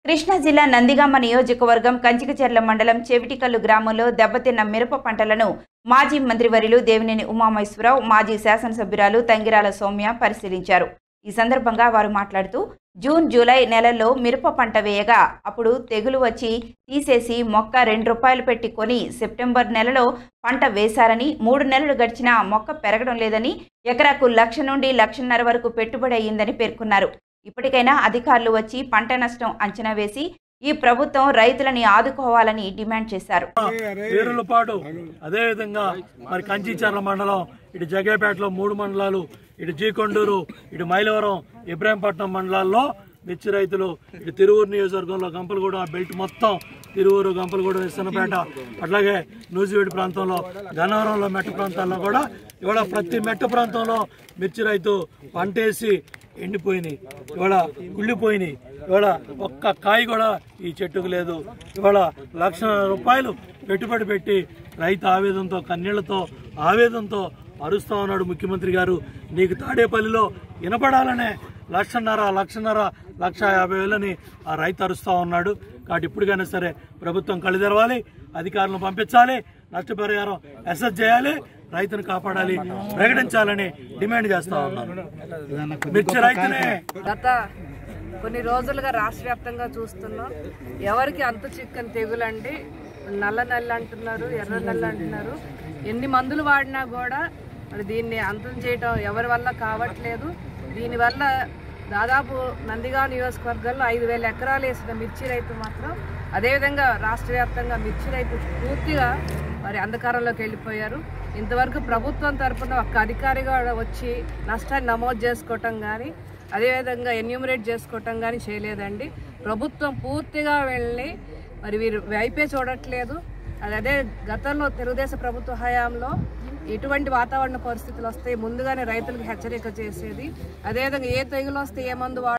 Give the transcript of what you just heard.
కృష్ణా జిల్లా నందిగామ నియోజకవర్గం కంచికచెర్ల మండలం చెవిటికల్లు గ్రామంలో దెబ్బతిన్న మిరప పంటలను మాజీ మంత్రివర్యులు దేవినేని ఉమామహేశ్వరరావు మాజీ శాసనసభ్యురాలు తంగిరాల సౌమ్య పరిశీలించారు ఈ సందర్భంగా వారు మాట్లాడుతూ జూన్ జూలై నెలల్లో మిరప పంట వేయగా అప్పుడు తెగులు వచ్చి తీసేసి మొక్క రెండు రూపాయలు పెట్టి కొని సెప్టెంబర్ నెలలో పంట వేశారని మూడు నెలలు గడిచినా మొక్క పెరగడం లేదని ఎకరాకు లక్ష నుండి లక్షన్నర వరకు పెట్టుబడి అయ్యిందని పేర్కొన్నారు ఇప్పటికైనా అధికారులు వచ్చి పంట నష్టం అంచనా వేసి ఈ ప్రభుత్వం రైతులని ఆదుకోవాలని డిమాండ్ చేశారు పేరులపాటు అదేవిధంగా మరి కంచిచర్ల మండలం ఇటు జగేపేటలో మూడు మండలాలు ఇటు జీకొండూరు ఇటు మైలవరం ఇబ్రాహీంపట్నం మండలాల్లో మిర్చి రైతులు ఇటు తిరువూరు నియోజకవర్గంలో గంపలగూడ బెల్ట్ మొత్తం తిరువూరు గంపలగూడ విస్తనపేట అట్లాగే నూజివీడి ప్రాంతంలో గన్నవరంలో మెట్ట ప్రాంతాల్లో కూడా ఇవాళ ప్రతి మెట్ట ప్రాంతంలో మిర్చి రైతు పంటేసి ఎండిపోయినాయి ఇవాళ కుళ్ళిపోయినాయి ఇవాళ ఒక్క కాయ కూడా ఈ చెట్టుకు లేదు ఇవాళ లక్ష రూపాయలు పెట్టుబడి పెట్టి రైతు ఆవేదనతో కన్నీళ్లతో ఆవేదనతో అరుస్తా ఉన్నాడు ముఖ్యమంత్రి గారు నీకు తాడేపల్లిలో వినపడాలనే లక్షన్నర లక్షన్నర లక్ష యాభై వేలని ఆ రైతు అరుస్తా ఉన్నాడు కాబట్టి ఇప్పటికైనా సరే ప్రభుత్వం కళ్ళు తెరవాలి అధికారులను పంపించాలి నష్టపరిహారం అసెస్ చేయాలి రైతును కాపాడాలి ప్రకటించాలని డిమాండ్ చేస్తా ఉన్నాను మిర్చి రైతునే గత కొన్ని రోజులుగా రాష్ట్ర వ్యాప్తంగా చూస్తున్నాం ఎవరికి అంత చిక్కని తెగులండి నల్ల నల్ల అంటున్నారు ఎర్ర నల్ల అంటున్నారు ఎన్ని మందులు వాడినా కూడా మరి దీన్ని అంతం చేయటం ఎవరి వల్ల కావట్లేదు దీనివల్ల దాదాపు నందిగా నియోజకవర్గంలో ఐదు వేల ఎకరాలు వేసిన మిర్చి రైతు మాత్రం అదేవిధంగా రాష్ట్ర వ్యాప్తంగా మిర్చి రైతు పూర్తిగా మరి అంధకారంలోకి వెళ్ళిపోయారు ఇంతవరకు ప్రభుత్వం తరపున ఒక్క అధికారిగా వచ్చి నష్టాన్ని నమోదు చేసుకోవటం కానీ అదేవిధంగా ఎన్యూమరేట్ చేసుకోవటం కానీ చేయలేదండి ప్రభుత్వం పూర్తిగా వెళ్ళి మరి వీరు వైపే చూడట్లేదు అది అదే గతంలో తెలుగుదేశం ప్రభుత్వ హయాంలో ఎటువంటి వాతావరణ పరిస్థితులు వస్తాయి ముందుగానే రైతులకు హెచ్చరిక చేసేది అదేవిధంగా ఏ తెగులు వస్తే ఏ మందు వాడ